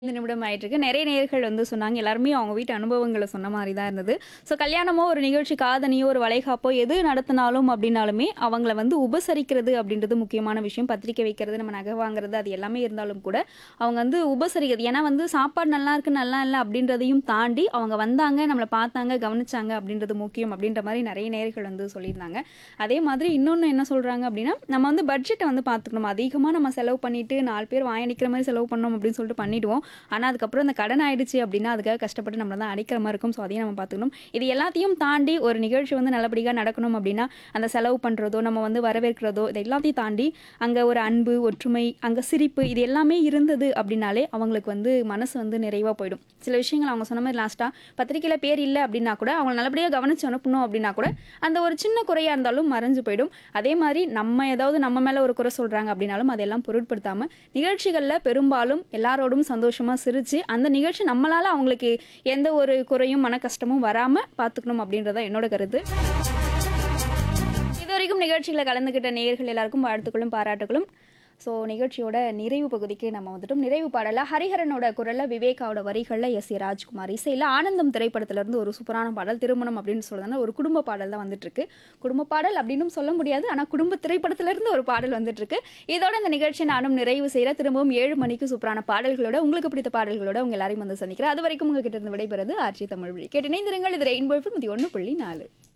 இந்த நிமிடம் ஆயிட்டிருக்கு. நிறைய நேயர்கள் வந்து சொன்னாங்க. எல்லாருமே அவங்க வீட்டு அனுபவங்கள சொன்ன மாரி தான் இருந்தது. ஸோ கல்யாணமோ, ஒரு நிகழ்ச்சி காதணியோ, ஒரு வளைகாப்போ எது நடத்தினாலும் அப்படின்னாலுமே, அவங்கள வந்து உபசரிக்கிறது அப்படின்றது முக்கியமான விஷயம். பத்திரிக்கை வைக்கிறது, நம்ம நகை வாங்குறது அது எல்லாமே இருந்தாலும் கூட, அவங்க வந்து உபசரிக்கிறது. ஏன்னா வந்து சாப்பாடு நல்லா இருக்கு, நல்லா இல்ல அப்படின்றதையும் தாண்டி, அவங்க வந்தாங்க, நம்மள பார்த்தாங்க, கவனிச்சாங்க அப்படின்றது முக்கியம் அப்படின்ற மாரி நிறைய நேயர்கள் வந்து சொல்லியிருந்தாங்க. அதே மாதிரி இன்னொன்னு என்ன சொல்றாங்க அப்படின்னா, நம்ம வந்து பட்ஜெட்ட வந்து பார்த்துக்கணும். அதிகமா நம்ம செலவு பண்ணிட்டு 4 பேர் வாய் அடிக்கிற மாரி செலவு பண்ணோம் அப்படின்னு சொல்லிட்டு பண்ணிடுவோம். ஆனா அதுக்கப்புறம் அந்த கடன் ஆயிடுச்சு அப்படின்னா, அதுக்காக கஷ்டப்பட்டு நம்மள தான் அடைக்கிற மாரி இருக்கும். ஸோ அதையும் நம்ம பார்த்துக்கணும். இது எல்லாத்தையும் தாண்டி ஒரு நிகழ்ச்சி வந்து நல்லபடியா நடக்கணும் அப்படின்னா, அந்த செலவு பண்றதோ, நம்ம வந்து வரவேற்கிறதோ, இது எல்லாத்தையும் தாண்டி அங்க ஒரு அன்பு, ஒற்றுமை, அங்க சிரிப்பு இது எல்லாமே இருந்தது அப்படின்னாலே, அவங்களுக்கு வந்து மனசு வந்து நிறைவா போயிடும். சில விஷயங்கள் அவங்க சொன்ன மாரி லாஸ்ட்டா பத்திரிக்கையில பேர் இல்ல அப்படின்னா கூட, அவங்கள நல்லபடியா கவனிச்சு அனுப்பணும் அப்படின்னா கூட, அந்த ஒரு சின்ன குறையா இருந்தாலும் மறைஞ்சு போயிடும். அதே மாரி நம்ம ஏதாவது நம்ம மேல ஒரு குறை சொல்றாங்க அப்படின்னாலும், அதெல்லாம் பொருட்படுத்தாம, நிகழ்ச்சிகள்ல பெரும்பாலும் எல்லாரோடும் சந்தோஷமா சிரிச்சு, அந்த நிகழ்ச்சி நம்மளால அவங்களுக்கு எந்த ஒரு குறையும், மன கஷ்டமும் வராம பார்த்துக்கணும் அப்படின்றது தான் என்னோட கருத்து. இதுவரைக்கும் நிகழ்ச்சியில கலந்துக்கிட்ட நேயர்கள் எல்லாருக்கும் வாழ்த்துக்களும், பாராட்டுகளும். ஸோ நிகழ்ச்சியோட நிறைவு பகுதிக்கு நம்ம வந்துட்டோம். நிறைவு பாடலா ஹரிஹரனோட குரல்ல, விவேகாவோட வரிகள்ல, எஸ். ஏ. ராஜ்குமார் இசையில ஆனந்தம் திரைப்படத்திலிருந்து ஒரு சூப்பரான பாடல். திருமணம் அப்படின்னு சொல்றதுனால ஒரு குடும்ப பாடல் தான் வந்துட்டுருக்கு. குடும்ப பாடல் அப்படின்னும் சொல்ல முடியாது. ஆனா குடும்ப திரைப்படத்திலிருந்து ஒரு பாடல் வந்துட்டுருக்கு. இதோட இந்த நிகழ்ச்சியை நானும் நிறைவு செய்றேன். திரும்பவும் 7 மணிக்கு சூப்பரான பாடல்களோட, உங்களுக்கு பிடித்த பாடல்களோட உங்க எல்லாரையும் வந்து சந்திக்கிறேன். அதுவரைக்கும் உங்ககிட்ட இருந்து விடைபெறுவது ஆர்ஜி தமிழ்மொழி. கேட்டு இணைந்திருங்கள். இது ரெயின்போ எஃப்எம் 101.4